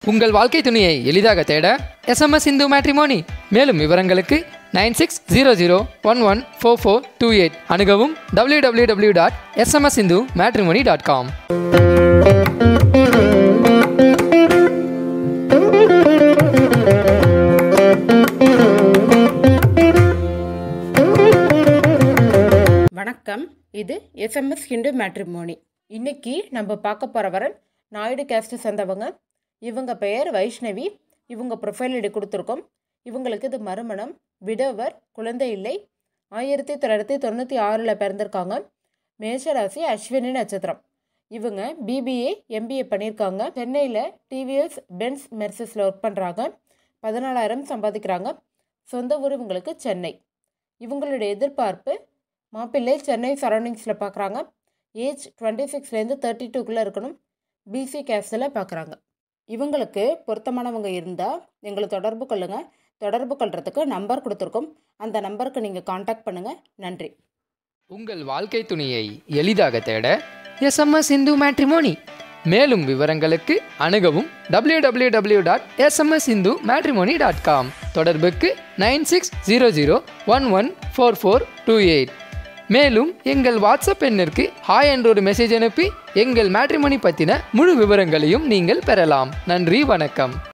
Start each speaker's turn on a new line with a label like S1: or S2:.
S1: உங்கள் வாழ்க்கை துணையை எளிதாக தேட எஸ்எம்எஸ் இந்து மேட்ரிமோனி மேலும் விவரங்களுக்கு nine six zero zero one one four four two eight அணுகவும் W W W dot SMS Hindu matrimony dot com
S2: வணக்கம் இது எஸ்எம்எஸ் ஹிந்து மேட்ரிமோனி இன்னைக்கு நம்ம பார்க்க போகிறவரன் நாயுடு கேஸ்ட்டை சேர்ந்தவங்க இவங்க பெயர் வைஷ்ணவி இவங்க ப்ரொஃபைல் ஐடி கொடுத்துருக்கோம் இவங்களுக்கு இது மறுமணம் விடவர் குழந்தை இல்லை ஆயிரத்தி தொள்ளாயிரத்தி தொண்ணூற்றி ஆறில் பிறந்திருக்காங்க மேஷராசி அஸ்வினி நட்சத்திரம் இவங்க பிபிஏ எம்பிஏ பண்ணியிருக்காங்க சென்னையில் டிவிஎஸ் பென்ஸ் மெர்சஸில் ஒர்க் பண்ணுறாங்க பதினாலாயிரம் சம்பாதிக்கிறாங்க சொந்த ஊர் இவங்களுக்கு சென்னை இவங்களுடைய எதிர்பார்ப்பு மாப்பிள்ளை சென்னை சரௌண்டிங்ஸில் பார்க்குறாங்க ஏஜ் டுவெண்ட்டி சிக்ஸ்லேருந்து தேர்ட்டி டூக்குள்ளே இருக்கணும் பிசி கேஸ்டில் பார்க்குறாங்க இவங்களுக்கு பொருத்தமானவங்க இருந்தால் எங்களை தொடர்பு கொள்ளுங்கள் தொடர்பு கொள்றதுக்கு நம்பர் கொடுத்துருக்கோம் அந்த நம்பருக்கு நீங்கள் காண்டாக்ட் பண்ணுங்கள் நன்றி
S1: உங்கள் வாழ்க்கை துணையை எளிதாக தேட எஸ்எம்எஸ் இந்து மேட்ரிமோனி மேலும் விவரங்களுக்கு அணுகவும் W W W dot SMS Hindu matrimony dot com தொடர்புக்கு nine six zero zero one one four four two eight மேலும் எங்கள் வாட்ஸ்அப் எண்ணிற்கு ஹாய் என்ற ஒரு மெசேஜ் அனுப்பி எங்கள் மேட்ரிமோனி பற்றின முழு விவரங்களையும் நீங்கள் பெறலாம் நன்றி வணக்கம்